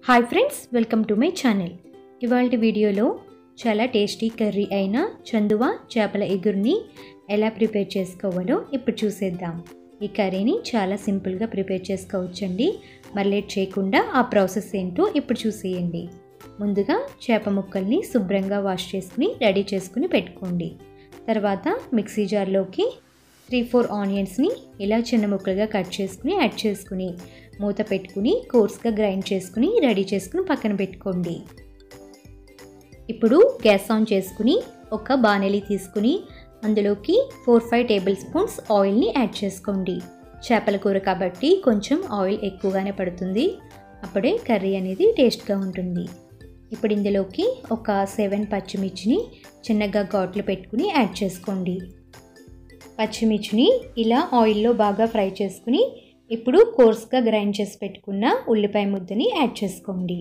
hi friends welcome to my channel ఇవాళ వీడియోలో చాలా టేస్టీ కర్రీ అయిన చందువ చేపల ఎగురుని ఎలా ప్రిపేర్ చేసుకోవాలో ఇప్పుడు చూసేద్దాం ఈ కర్రీని చాలా సింపుల్గా ప్రిపేర్ చేసుకోవచ్చండి మరి లేట్ చేయకుండా ఆ ప్రాసెస్ ఏంటో ఇప్పుడు చూసేయండి ముందుగా చేప ముక్కల్ని శుభ్రంగా వాష్ చేసుకుని రెడీ చేసుకుని పెట్టుకోండి తర్వాత మిక్సీ జార్లోకి త్రీ ఫోర్ ఆనియన్స్ని ఇలా చిన్న ముక్కలుగా కట్ చేసుకుని యాడ్ చేసుకుని మూత పెట్టుకుని కోర్స్గా గ్రైండ్ చేసుకుని రెడీ చేసుకుని పక్కన పెట్టుకోండి ఇప్పుడు గ్యాస్ ఆన్ చేసుకుని ఒక బాణలి తీసుకుని అందులోకి ఫోర్ ఫైవ్ టేబుల్ స్పూన్స్ ఆయిల్ని యాడ్ చేసుకోండి చేపల కూర కాబట్టి కొంచెం ఆయిల్ ఎక్కువగానే పడుతుంది అప్పుడే కర్రీ అనేది టేస్ట్గా ఉంటుంది ఇప్పుడు ఇందులోకి ఒక సెవెన్ పచ్చిమిర్చిని చిన్నగా ఘాట్లు పెట్టుకుని యాడ్ చేసుకోండి పచ్చిమిర్చిని ఇలా ఆయిల్లో బాగా ఫ్రై చేసుకుని ఇప్పుడు కోర్స్గా గ్రైండ్ చేసి పెట్టుకున్న ఉల్లిపాయ ముద్దని యాడ్ చేసుకోండి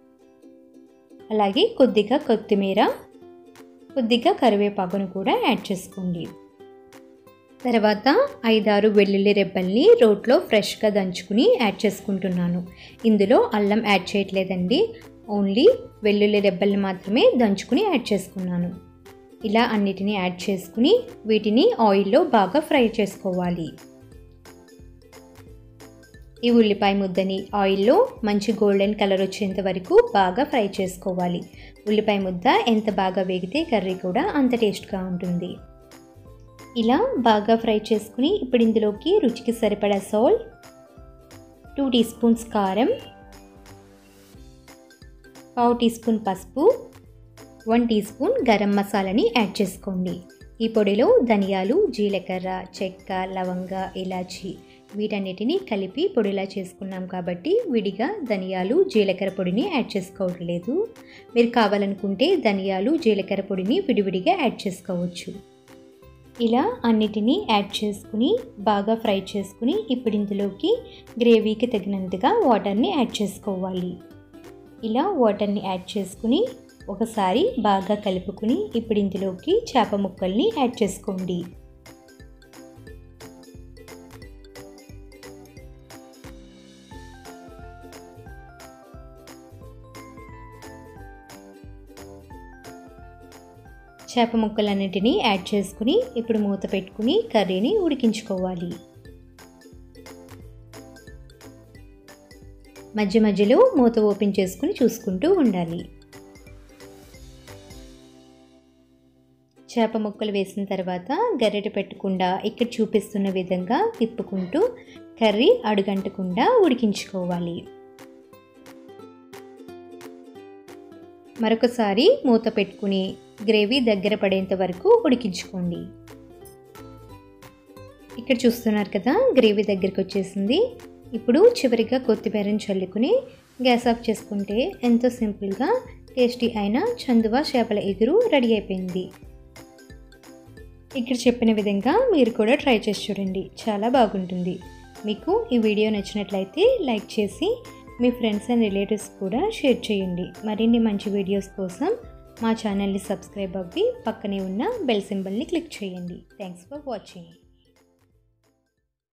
అలాగే కొద్దిగా కొత్తిమీర కొద్దిగా కరివేపాకును కూడా యాడ్ చేసుకోండి తర్వాత ఐదారు వెల్లుల్లి రెబ్బల్ని రోట్లో ఫ్రెష్గా దంచుకుని యాడ్ చేసుకుంటున్నాను ఇందులో అల్లం యాడ్ చేయట్లేదండి ఓన్లీ వెల్లుల్లి రెబ్బల్ని మాత్రమే దంచుకుని యాడ్ చేసుకున్నాను ఇలా అన్నిటినీ యాడ్ చేసుకుని వీటిని ఆయిల్లో బాగా ఫ్రై చేసుకోవాలి ఈ ఉల్లిపాయ ముద్దని ఆయిల్లో మంచి గోల్డెన్ కలర్ వచ్చేంత వరకు బాగా ఫ్రై చేసుకోవాలి ఉల్లిపాయ ముద్ద ఎంత బాగా వేగితే కర్రీ కూడా అంత టేస్ట్గా ఉంటుంది ఇలా బాగా ఫ్రై చేసుకుని ఇప్పుడు ఇందులోకి రుచికి సరిపడా సాల్ట్ టూ టీ స్పూన్స్ కారం పావు టీ స్పూన్ పసుపు వన్ టీ స్పూన్ గరం మసాలాని యాడ్ చేసుకోండి ఈ పొడిలో ధనియాలు జీలకర్ర చెక్క లవంగ ఇలాచి వీటన్నిటిని కలిపి పొడిలా చేసుకున్నాం కాబట్టి విడిగా ధనియాలు జీలకర్ర పొడిని యాడ్ చేసుకోవట్లేదు మీరు కావాలనుకుంటే ధనియాలు జీలకర్ర పొడిని విడివిడిగా యాడ్ చేసుకోవచ్చు ఇలా అన్నిటినీ యాడ్ చేసుకుని బాగా ఫ్రై చేసుకుని ఇప్పుడు ఇందులోకి గ్రేవీకి తగినంతగా వాటర్ని యాడ్ చేసుకోవాలి ఇలా వాటర్ని యాడ్ చేసుకుని ఒకసారి బాగా కలుపుకుని ఇప్పుడు ఇందులోకి చేప ముక్కల్ని యాడ్ చేసుకోండి చేప ముక్కలన్నిటినీ యాడ్ చేసుకుని ఇప్పుడు మూత పెట్టుకుని కర్రీని ఉడికించుకోవాలి మధ్య మధ్యలో మూత ఓపెన్ చేసుకుని చూసుకుంటూ ఉండాలి చేప ముక్కలు వేసిన తర్వాత గరిటె పెట్టకుండా ఇక్కడ చూపిస్తున్న విధంగా తిప్పుకుంటూ కర్రీ అడుగంటకుండా ఉడికించుకోవాలి మరొకసారి మూత పెట్టుకుని గ్రేవీ దగ్గర పడేంత వరకు ఉడికించుకోండి ఇక్కడ చూస్తున్నారు కదా గ్రేవీ దగ్గరికి వచ్చేసింది ఇప్పుడు చివరిగా కొత్తిమీరని చల్లుకుని గ్యాస్ ఆఫ్ చేసుకుంటే ఎంతో సింపుల్గా టేస్టీ అయిన చందువ చేపల ఎగురు రెడీ అయిపోయింది ఇక్కడ చెప్పిన విధంగా మీరు కూడా ట్రై చేసి చూడండి చాలా బాగుంటుంది మీకు ఈ వీడియో నచ్చినట్లయితే లైక్ చేసి మీ ఫ్రెండ్స్ అండ్ రిలేటివ్స్ కూడా షేర్ చేయండి మరిన్ని మంచి వీడియోస్ కోసం మా ఛానల్ని సబ్స్క్రైబ్ అవ్వి పక్కనే ఉన్న బెల్ సింబల్ని క్లిక్ చేయండి థ్యాంక్స్ ఫర్ వాచింగ్